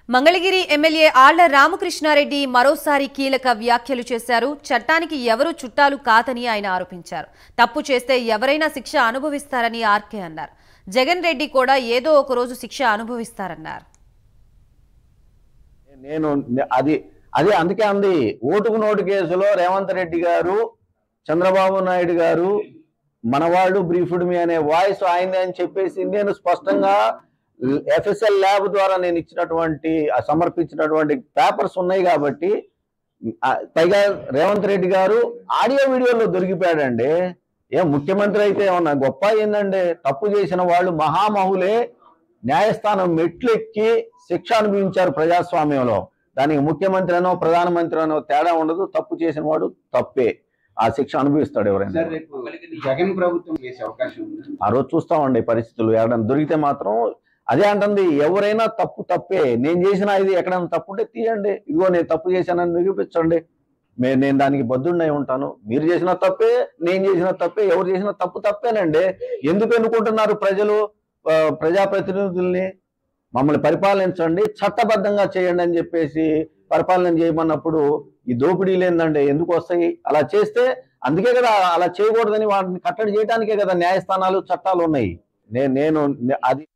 Mangalagiri MLA ఆళ్ల రామకృష్ణారెడ్డి మరోసారి కీలక వ్యాఖ్యలు చేశారు చట్టానికి ఎవరూ చుట్టాలు కాదని ఆయన ఆరోపించారు తప్పు చేస్తే ఎవరైనా శిక్ష అనుభవిస్తారని ఆర్కే అన్నారు జగన్ రెడ్డి కూడా ఏదో ఒక రోజు శిక్ష అనుభవిస్తారన్నారు నేను నే- అది అది అందుకే అంది ఓటుకు నోటు కేసులో రేవంత్ రెడ్డి గారు చంద్రబాబు నాయుడు గారు మనవాళ్ళు బ్రీఫ్డ్ మీ అనే వాయిస్ ఆయనే అని చెప్పేసి నేను స్పష్టంగా ఎఫ్ఎస్ఎల్ ల్యాబ్ ద్వారా నేను ఇచ్చినటువంటి ఆ సమర్పించినటువంటి పేపర్స్ ఉన్నాయి కాబట్టి ఆ, పైగా రేవంత్ రెడ్డి గారు ఆడియో వీడియోలో దొరికిపోయాడండి ఏం ముఖ్యమంత్రి అయితే ఏమన్నా గొప్ప ఏందండి తప్పు చేసిన వాళ్ళు మహామహులే న్యాయస్థానం మెట్లెక్కి శిక్ష అనుభవించారు ప్రజాస్వామ్యంలో దానికి ముఖ్యమంత్రి అనో ప్రధానమంత్రి అనో తేడా ఉండదు తప్పు చేసిన వాడు తప్పే ఆ శిక్ష అనుభవిస్తాడు ఎవరైనా సార్ రేపు జగన్ ప్రభుత్వం చేసే అవకాశం ఉంది ఆ రోజు చూస్తామండి పరిస్థితులు ఎవరైనా దొరికితే మాత్రం అదే అంటుంది ఎవరైనా తప్పు తప్పే నేను చేసిన ఇది ఎక్కడైనా తప్పు ఉంటే తీయండి ఇదిగో నేను తప్పు చేశానని నిరూపించండి మే నేను దానికి బద్దుడినై ఉంటాను మీరు చేసిన తప్పే నేను చేసిన తప్పే ఎవరు చేసిన తప్పు తప్పేనండి ఎందుకు ఎన్నుకుంటున్నారు ప్రజలు ఆ, ప్రజాప్రతినిధుల్ని మమ్మల్ని పరిపాలించండి చట్టబద్ధంగా చేయండి అని చెప్పేసి పరిపాలన చేయమన్నప్పుడు ఈ దోపిడీలు ఏందండి ఎందుకు వస్తాయి అలా చేస్తే అందుకే కదా అలా చేయకూడదని వాటిని కట్టడి చేయడానికే కదా న్యాయస్థానాలు చట్టాలు ఉన్నాయి నేను నేను అది